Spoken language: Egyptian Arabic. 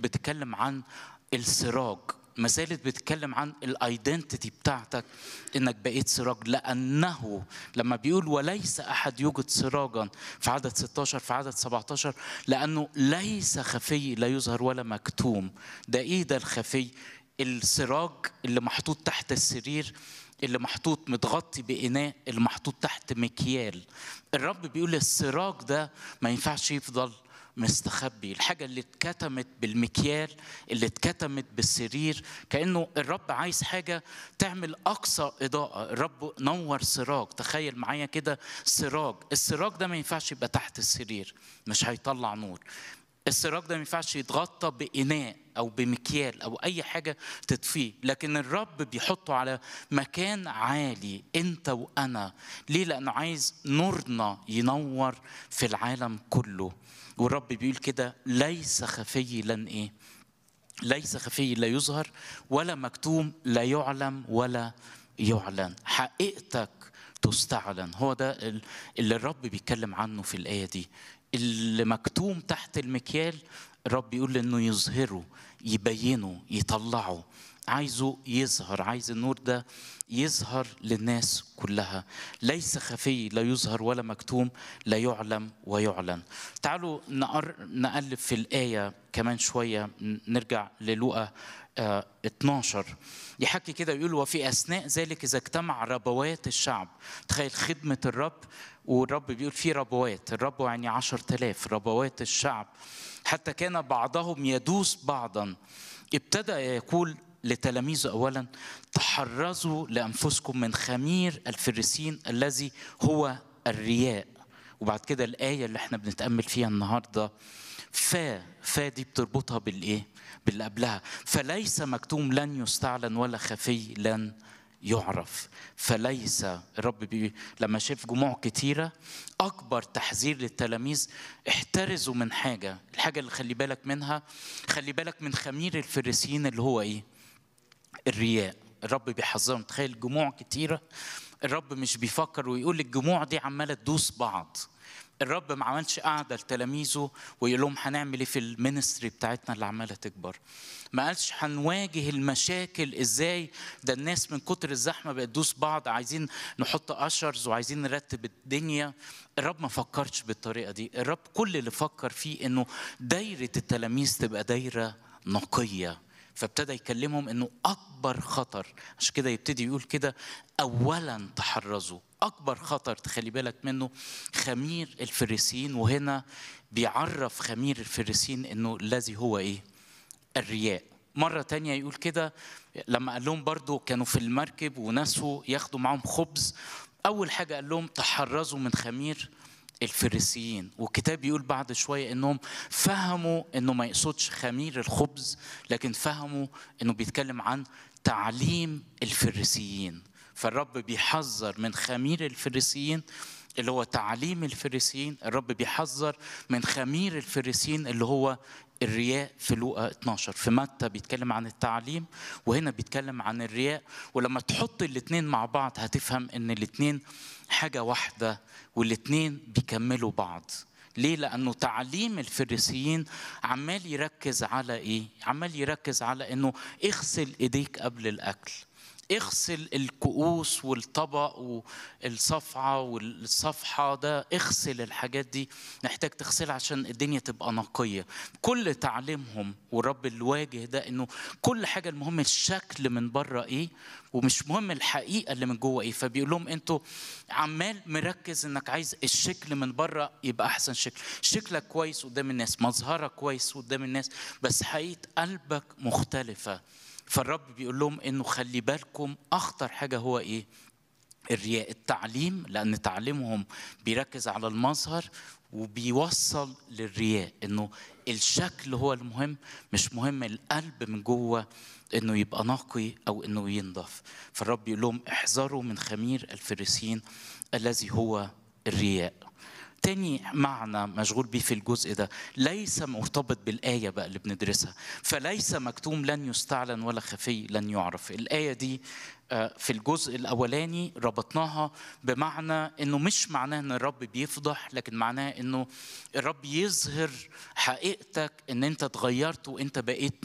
بتتكلم عن السراج ما زالت بتتكلم عن الايدنتيتي بتاعتك انك بقيت سراج لانه لما بيقول وليس احد يوجد سراجا في عدد 16 في عدد 17 لانه ليس خفي لا يظهر ولا مكتوم ده ايه ده الخفي السراج اللي محطوط تحت السرير اللي محطوط متغطي بإناء اللي محطوط تحت مكيال الرب بيقول السراج ده ما ينفعش يفضل مستخبي الحاجة اللي اتكتمت بالمكيال اللي اتكتمت بالسرير كأنه الرب عايز حاجة تعمل أقصى إضاءة الرب نور سراج تخيل معايا كده سراج السراج ده ما ينفعش يبقى تحت السرير مش هيطلع نور السراج ده ما ينفعش يتغطى بإناء أو بمكيال أو أي حاجة تطفيه لكن الرب بيحطه على مكان عالي أنت وأنا ليه؟ لأنه عايز نورنا ينور في العالم كله والرب بيقول كده ليس خفي لن إيه؟ ليس خفي لا يظهر ولا مكتوم لا يعلم ولا يعلن حقيقتك تستعلن هو ده اللي الرب بيتكلم عنه في الآية دي اللي مكتوم تحت المكيال الرب يقول انه يظهره يبينه يطلعه عايزه يظهر عايز النور ده يظهر للناس كلها ليس خفي لا يظهر ولا مكتوم لا يعلم ويعلن تعالوا نقر نقلب في الآية كمان شوية نرجع للوقا آه 12 يحكي كده يقول وفي أثناء ذلك إذا اجتمع ربوات الشعب تخيل خدمة الرب والرب بيقول في ربوات الرب يعني عشر تلاف ربوات الشعب حتى كان بعضهم يدوس بعضا ابتدى يقول لتلاميذه اولا تحرزوا لانفسكم من خمير الفريسين الذي هو الرياء وبعد كده الايه اللي احنا بنتامل فيها النهارده فا فا دي بتربطها بالايه باللي قبلها فليس مكتوم لن يستعلن ولا خفي لن يعرف فليس الرب بي لما شاف جموع كتيرة أكبر تحذير للتلاميذ احترزوا من حاجة الحاجة اللي خلي بالك منها خلي بالك من خمير الفريسيين اللي هو إيه الرياء الرب بيحذرهم تخيل جموع كتيرة الرب مش بيفكر ويقول الجموع دي عمالة تدوس بعض الرب ما عملش قاعدة لتلاميذه ويقول لهم هنعمل ايه في المينستري بتاعتنا اللي عمالة تكبر ما قالش هنواجه المشاكل ازاي ده الناس من كتر الزحمة بقت تدوس بعض عايزين نحط اشرز وعايزين نرتب الدنيا الرب ما فكرش بالطريقة دي الرب كل اللي فكر فيه انه دايرة التلاميذ تبقى دايرة نقية فابتدى يكلمهم انه اكبر خطر عشان كده يبتدي يقول كده اولا تحرزوا اكبر خطر تخلي بالك منه خمير الفريسيين وهنا بيعرف خمير الفريسيين انه الذي هو ايه الرياء مرة تانية يقول كده لما قال لهم برضو كانوا في المركب ونسوا ياخدوا معاهم خبز أول حاجة قال لهم تحرزوا من خمير الفريسيين والكتاب يقول بعد شوية انهم فهموا انه ما يقصدش خمير الخبز لكن فهموا انه بيتكلم عن تعليم الفريسيين فالرب بيحذر من خمير الفريسيين اللي هو تعليم الفريسيين الرب بيحذر من خمير الفريسيين اللي هو الرياء في لوقا 12 في متى بيتكلم عن التعليم وهنا بيتكلم عن الرياء ولما تحط الاثنين مع بعض هتفهم ان الاثنين حاجة واحدة والاثنين بيكملوا بعض ليه؟ لأنه تعليم الفريسيين عمال يركز على إيه؟ عمال يركز على إنه اغسل إيديك قبل الأكل اغسل الكؤوس والطبق والصفعة والصفحة ده اغسل الحاجات دي محتاج تغسلها عشان الدنيا تبقى نقية كل تعليمهم والرب الواجه ده انه كل حاجة المهم الشكل من بره ايه ومش مهم الحقيقة اللي من جوه ايه فبيقول لهم انتوا عمال مركز انك عايز الشكل من بره يبقى احسن شكل شكلك كويس قدام الناس مظهرك كويس قدام الناس بس حقيقة قلبك مختلفة فالرب بيقول لهم انه خلي بالكم اخطر حاجه هو ايه الرياء التعليم لان تعليمهم بيركز على المظهر وبيوصل للرياء انه الشكل هو المهم مش مهم القلب من جوه انه يبقى نقي او انه ينضف فالرب يقول لهم احذروا من خمير الفريسين الذي هو الرياء تاني معنى مشغول بيه في الجزء ده ليس مرتبط بالآية بقى اللي بندرسها فليس مكتوم لن يستعلن ولا خفي لن يعرف الآية دي في الجزء الأولاني ربطناها بمعنى إنه مش معناه إن الرب بيفضح لكن معناه إنه الرب يظهر حقيقتك إن أنت اتغيرت وأنت بقيت